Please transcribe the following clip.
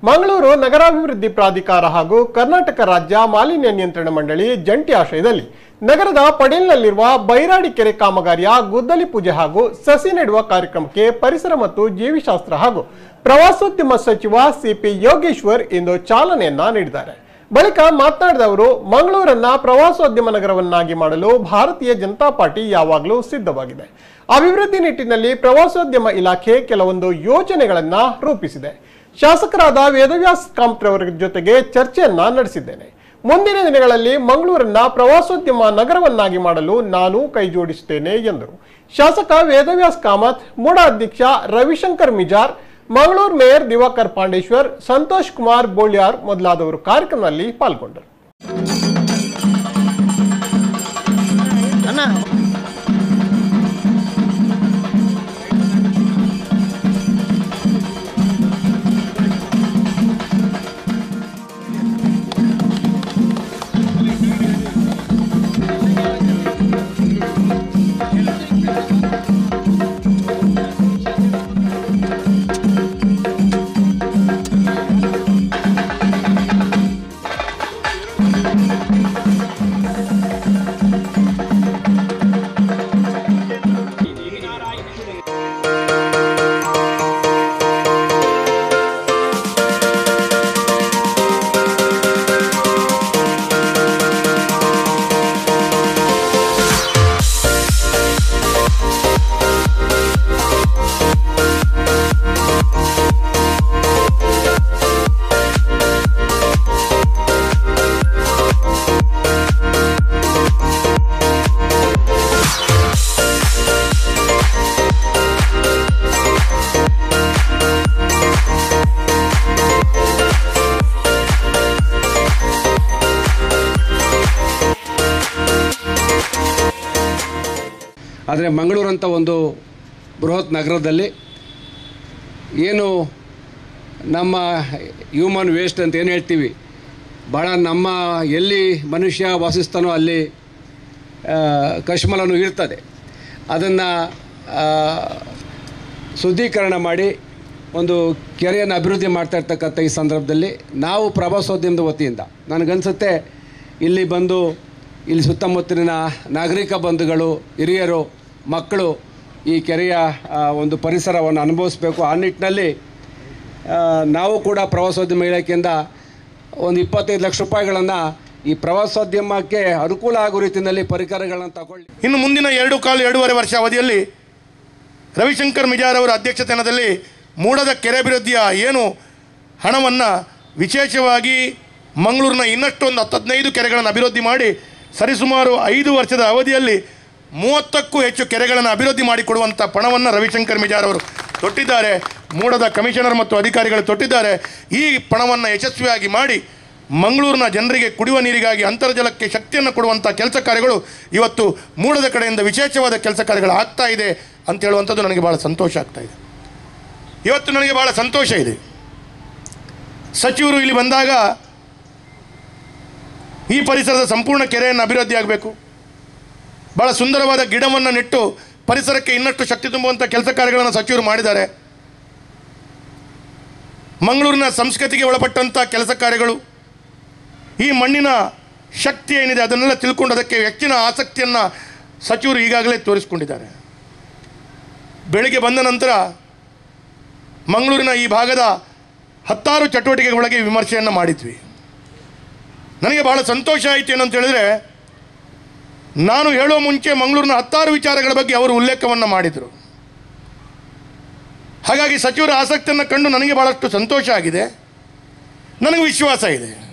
ಮಂಗಳೂರು ನಗರಾಭಿವೃದ್ಧಿ ಪ್ರಾಧಿಕಾರ ಹಾಗೂ ಕರ್ನಾಟಕ ರಾಜ್ಯ ಮಾಲಿನ್ಯ ನಿಯಂತ್ರಣ ಮಂಡಳಿ ಜಂಟಿ ಆಶ್ರಯದಲ್ಲಿ ನಗರದ ಪಡೇಲ್ನಲ್ಲಿರುವ ಬೈರಾಡಿ ಕೆರೆ ಕಾಮಗಾರಿಯ ಗುದ್ದಲಿ ಪೂಜೆ ಹಾಗೂ ಸಸಿ ನೆಡುವ ಕಾರ್ಯಕ್ರಮಕ್ಕೆ ಪರಿಸರ ಮತ್ತು ಜೀವಿಶಾಸ್ತ್ರ ಹಾಗೂ ಪ್ರವಾಸೋದ್ಯಮ ಸಚಿವ ಸಿಪಿ ಯೋಗೇಶ್ವರ್ ಇಂದು ಚಾಲನೆಯನ್ನ ನೀಡಿದ್ದಾರೆ ಬಳಿಕ ಮಾತನಾಡಿದ ಅವರು ಮಂಗಳೂರನ್ನ ಪ್ರವಾಸೋದ್ಯಮ ನಗರವನ್ನಾಗಿ ಮಾಡಲು ಭಾರತೀಯ ಜನತಾ ಪಾರ್ಟಿ ಯಾವಾಗಲೂ ಸಿದ್ಧವಾಗಿದೆ ಅಭಿವೃದ್ಧಿ ನಿಟ್ಟಿನಲ್ಲಿ ಪ್ರವಾಸೋದ್ಯಮ ಇಲಾಖೆ ಕೆಲವೊಂದು ಯೋಜನೆಗಳನ್ನ ರೂಪಿಸಿದೆ ಶಾಸಕರಾದ ವೇದವ್ಯಾಸ್ ಕಾಮತ್ರವರ ಜೊತೆಗೆ ಚರ್ಚೆಯನ್ನ ನಡೆಸಿದ್ದೇನೆ ಮುಂದಿನ ದಿನಗಳಲ್ಲಿ ಮಂಗಳೂರನ್ನ ಪ್ರವಾಸೋದ್ಯಮ ನಗರವನ್ನಾಗಿ ಮಾಡಲು ನಾನು ಕೈಜೋಡಿಸುತ್ತೇನೆ ಎಂದರು ಶಾಸಕ ವೇದವ್ಯಾಸ್ ಕಾಮತ್ ಮೂಡ ಅಧ್ಯಕ್ಷ ರವಿಶಂಕರ್ ಮಿಜಾರ್ ಮಂಗಳೂರು ಮೇಯರ್ ದಿವಾಕರ್ ಪಾಂಡೇಶ್ವರ್ ಸಂತೋಷ್ ಕುಮಾರ್ ಬೋಳ್ಯಾರ್ ಮೊದಲಾದವರು ಕಾರ್ಯಕ್ರಮದಲ್ಲಿ ಪಾಲ್ಗೊಂಡರು ಆದರೆ ಮಂಗಳೂರಂಥ ಒಂದು ಬೃಹತ್ ನಗರದಲ್ಲಿ ಏನು ನಮ್ಮ ಹ್ಯೂಮನ್ ವೇಸ್ಟ್ ಅಂತ ಏನು ಹೇಳ್ತೀವಿ ಭಾಳ ನಮ್ಮ ಎಲ್ಲಿ ಮನುಷ್ಯ ವಾಸಿಸ್ತಾನೋ ಅಲ್ಲಿ ಆ, ಕಶ್ಮಲನು ಇರ್ತದೆ ಅದನ್ನು ಶುದ್ಧೀಕರಣ ಮಾಡಿ ಒಂದು ಕೆರೆಯನ್ನು ಅಭಿವೃದ್ಧಿ ಮಾಡ್ತಾ ಇರ್ತಕ್ಕಂಥ ಈ ಸಂದರ್ಭದಲ್ಲಿ ನಾವು ಪ್ರವಾಸೋದ್ಯಮದ ವತಿಯಿಂದ ನನಗನ್ಸುತ್ತೆ ಇಲ್ಲಿ ಬಂದು ಇಲ್ಲಿ ಸುತ್ತಮುತ್ತಲಿನ ನಾಗರಿಕ ಬಂಧುಗಳು ಹಿರಿಯರು ಮಕ್ಕಳು ಈ ಕೆರೆಯ ಆ, ಒಂದು ಪರಿಸರವನ್ನು ಅನುಭವಿಸಬೇಕು ಆ ನಿಟ್ಟಿನಲ್ಲಿ ಆ, ನಾವು ಕೂಡ ಪ್ರವಾಸೋದ್ಯಮ ಇಲಾಖೆಯಿಂದ ಒಂದು ಇಪ್ಪತ್ತೈದು ಲಕ್ಷ ರೂಪಾಯಿಗಳನ್ನು ಈ ಪ್ರವಾಸೋದ್ಯಮಕ್ಕೆ ಅನುಕೂಲ ಆಗೋ ರೀತಿಯಲ್ಲಿ ಪರಿಕರಗಳನ್ನು ತಗೊಳ್ಳಿ ಇನ್ನು ಮುಂದಿನ ಎರಡು ಕಾಲು ಎರಡೂವರೆ ವರ್ಷ ಅವಧಿಯಲ್ಲಿ ರವಿಶಂಕರ್ ಮಿಜಾರ್ ಅವರ ಅಧ್ಯಕ್ಷತೆಯಲ್ಲಿ ಮೂಡದ ಕೆರೆ ಅಭಿವೃದ್ಧಿಯ ಏನು ಹಣವನ್ನು ವಿಶೇಷವಾಗಿ ಮಂಗಳೂರಿನ ಇನ್ನಷ್ಟು ಒಂದು ಹತ್ತು ಹದಿನೈದು ಕೆರೆಗಳನ್ನು ಅಭಿವೃದ್ಧಿ ಮಾಡಿ ಸರಿಸುಮಾರು ಐದು ವರ್ಷದ ಅವಧಿಯಲ್ಲಿ ಮೂವತ್ತಕ್ಕೂ ಹೆಚ್ಚು ಕೆರೆಗಳನ್ನು ಅಭಿವೃದ್ಧಿ ಮಾಡಿಕೊಡುವಂಥ ಪಣವನ್ನು ರವಿಶಂಕರ್ ಮಿಜಾರ್ ಅವರು ತೊಟ್ಟಿದ್ದಾರೆ ಮೂಡದ ಕಮಿಷನರ್ ಮತ್ತು ಅಧಿಕಾರಿಗಳು ತೊಟ್ಟಿದ್ದಾರೆ ಈ ಪಣವನ್ನು ಯಶಸ್ವಿಯಾಗಿ ಮಾಡಿ ಮಂಗಳೂರಿನ ಜನರಿಗೆ ಕುಡಿಯುವ ನೀರಿಗಾಗಿ ಅಂತರ್ಜಲಕ್ಕೆ ಶಕ್ತಿಯನ್ನು ಕೊಡುವಂಥ ಕೆಲಸ ಕಾರ್ಯಗಳು ಇವತ್ತು ಮೂಡದ ಕಡೆಯಿಂದ ವಿಶೇಷವಾದ ಕೆಲಸ ಕಾರ್ಯಗಳು ಆಗ್ತಾ ಇದೆ ಅಂತ ಹೇಳುವಂಥದ್ದು ನನಗೆ ಭಾಳ ಸಂತೋಷ ಆಗ್ತಾ ಇದೆ ಇವತ್ತು ನನಗೆ ಭಾಳ ಸಂತೋಷ ಇದೆ ಸಚಿವರು ಇಲ್ಲಿ ಬಂದಾಗ ಈ ಪರಿಸರದ ಸಂಪೂರ್ಣ ಕೆರೆಯನ್ನು ಅಭಿವೃದ್ಧಿ ಆಗಬೇಕು ಭಾಳ ಸುಂದರವಾದ ಗಿಡವನ್ನು ನೆಟ್ಟು ಪರಿಸರಕ್ಕೆ ಇನ್ನಷ್ಟು ಶಕ್ತಿ ತುಂಬುವಂಥ ಕೆಲಸ ಕಾರ್ಯಗಳನ್ನು ಸಚಿವರು ಮಾಡಿದ್ದಾರೆ ಮಂಗಳೂರಿನ ಸಂಸ್ಕೃತಿಗೆ ಒಳಪಟ್ಟಂಥ ಕೆಲಸ ಕಾರ್ಯಗಳು ಈ ಮಣ್ಣಿನ ಶಕ್ತಿ ಏನಿದೆ ಅದನ್ನೆಲ್ಲ ತಿಳ್ಕೊಂಡು ಅದಕ್ಕೆ ಹೆಚ್ಚಿನ ಆಸಕ್ತಿಯನ್ನು ಸಚಿವರು ಈಗಾಗಲೇ ತೋರಿಸ್ಕೊಂಡಿದ್ದಾರೆ ಬೆಳಿಗ್ಗೆ ಬಂದ ನಂತರ ಮಂಗಳೂರಿನ ಈ ಭಾಗದ ಹತ್ತಾರು ಚಟುವಟಿಕೆಗಳಿಗೆ ವಿಮರ್ಶೆಯನ್ನು ಮಾಡಿದ್ವಿ ನನಗೆ ಭಾಳ ಸಂತೋಷ ಆಯಿತು ಏನಂತ ಹೇಳಿದ್ರೆ ನಾನು ಹೇಳೋ ಮುಂಚೆ ಮಂಗಳೂರಿನ ಹತ್ತಾರು ವಿಚಾರಗಳ ಬಗ್ಗೆ ಅವರು ಉಲ್ಲೇಖವನ್ನು ಮಾಡಿದರು ಹಾಗಾಗಿ ಸಚಿವರ ಆಸಕ್ತಿಯನ್ನು ಕಂಡು ನನಗೆ ಭಾಳಷ್ಟು ಸಂತೋಷ ಆಗಿದೆ ನನಗೆ ವಿಶ್ವಾಸ ಇದೆ